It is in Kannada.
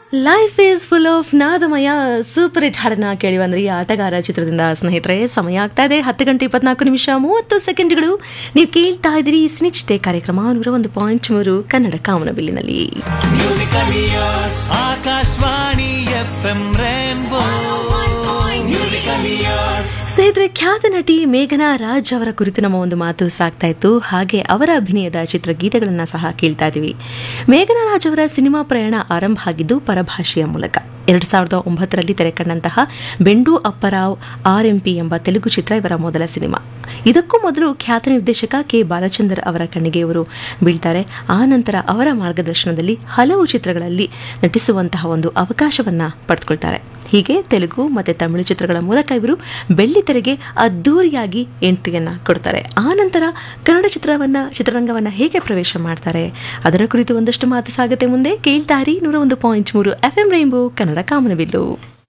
ಲೈಫ್ ಈಸ್ ಫುಲ್ ಆಫ್ ನಾದಮಯ ಸೂಪರ್ ಹಿಟ್ ಹಾಡನ್ನ ಕೇಳಿ ಬಂದ್ರಿ ಆಟಗಾರ ಚಿತ್ರದಿಂದ ಸ್ನೇಹಿತರೆ ಸಮಯ ಆಗ್ತಾ ಇದೆ ಹತ್ತು ಗಂಟೆ ಇಪ್ಪತ್ನಾಲ್ಕು ನಿಮಿಷ ಮೂವತ್ತು ಸೆಕೆಂಡ್ಗಳು ನೀವು ಕೇಳ್ತಾ ಇದ್ದೀರಿ ಸ್ನಿಚ್ ಡೇ ಕಾರ್ಯಕ್ರಮ ನೂರ ಒಂದು ಪಾಯಿಂಟ್ ಮೂರು ಕನ್ನಡ ಕಾಮನಬಿಲ್ಲಿನಲ್ಲಿ Akashvani F M rainbow musical years ಸ್ನೇಹಿತರೆ ಖ್ಯಾತ ನಟಿ ಮೇಘನಾ ರಾಜ್ ಅವರ ಕುರಿತು ನಮ್ಮ ಒಂದು ಮಾತು ಸಾಗ್ತಾ ಇತ್ತು ಹಾಗೆ ಅವರ ಅಭಿನಯದ ಚಿತ್ರಗೀತೆಗಳನ್ನು ಸಹ ಕೇಳ್ತಾ ಇದ್ದೀವಿ ಮೇಘನಾ ರಾಜ್ ಅವರ ಸಿನಿಮಾ ಪ್ರಯಾಣ ಆರಂಭ ಆಗಿದ್ದು ಪರಭಾಷೆಯ ಮೂಲಕ ಎರಡು ಸಾವಿರದ ಒಂಬತ್ತರಲ್ಲಿ ತೆರೆಕಂಡಂತಹ Bendu Apparao R M P ಎಂಬ ತೆಲುಗು ಚಿತ್ರ ಇವರ ಮೊದಲ ಸಿನಿಮಾ ಇದಕ್ಕೂ ಮೊದಲು ಖ್ಯಾತ ನಿರ್ದೇಶಕ ಕೆ ಬಾಲಚಂದರ್ ಅವರ ಕಣ್ಣಿಗೆ ಇವರು ಬೀಳ್ತಾರೆ ಆ ನಂತರ ಅವರ ಮಾರ್ಗದರ್ಶನದಲ್ಲಿ ಹಲವು ಚಿತ್ರಗಳಲ್ಲಿ ನಟಿಸುವಂತಹ ಒಂದು ಅವಕಾಶವನ್ನ ಪಡೆದುಕೊಳ್ತಾರೆ ಹೀಗೆ ತೆಲುಗು ಮತ್ತು ತಮಿಳು ಚಿತ್ರಗಳ ಮೂಲಕ ಇವರು ಬೆಳ್ಳಿ ತೆರೆಗೆ ಅದ್ದೂರಿಯಾಗಿ ಎಂಟ್ರಿಯನ್ನ ಕೊಡ್ತಾರೆ ಆ ನಂತರ ಕನ್ನಡ ಚಿತ್ರವನ್ನ ಚಿತ್ರರಂಗವನ್ನ ಹೇಗೆ ಪ್ರವೇಶ ಮಾಡ್ತಾರೆ ಅದರ ಕುರಿತು ಒಂದಷ್ಟು ಮಾತು ಸಾಗತ್ತೆ ಮುಂದೆ ಕೇಳ್ತಾರಿ ನೂರ ಒಂದು ಪಾಯಿಂಟ್ ಮೂರು ಎಫ್ ಎಂ ರೈನ್ಬೋ ಕನ್ನಡ ಕಾಮನಬಿಲ್ಲು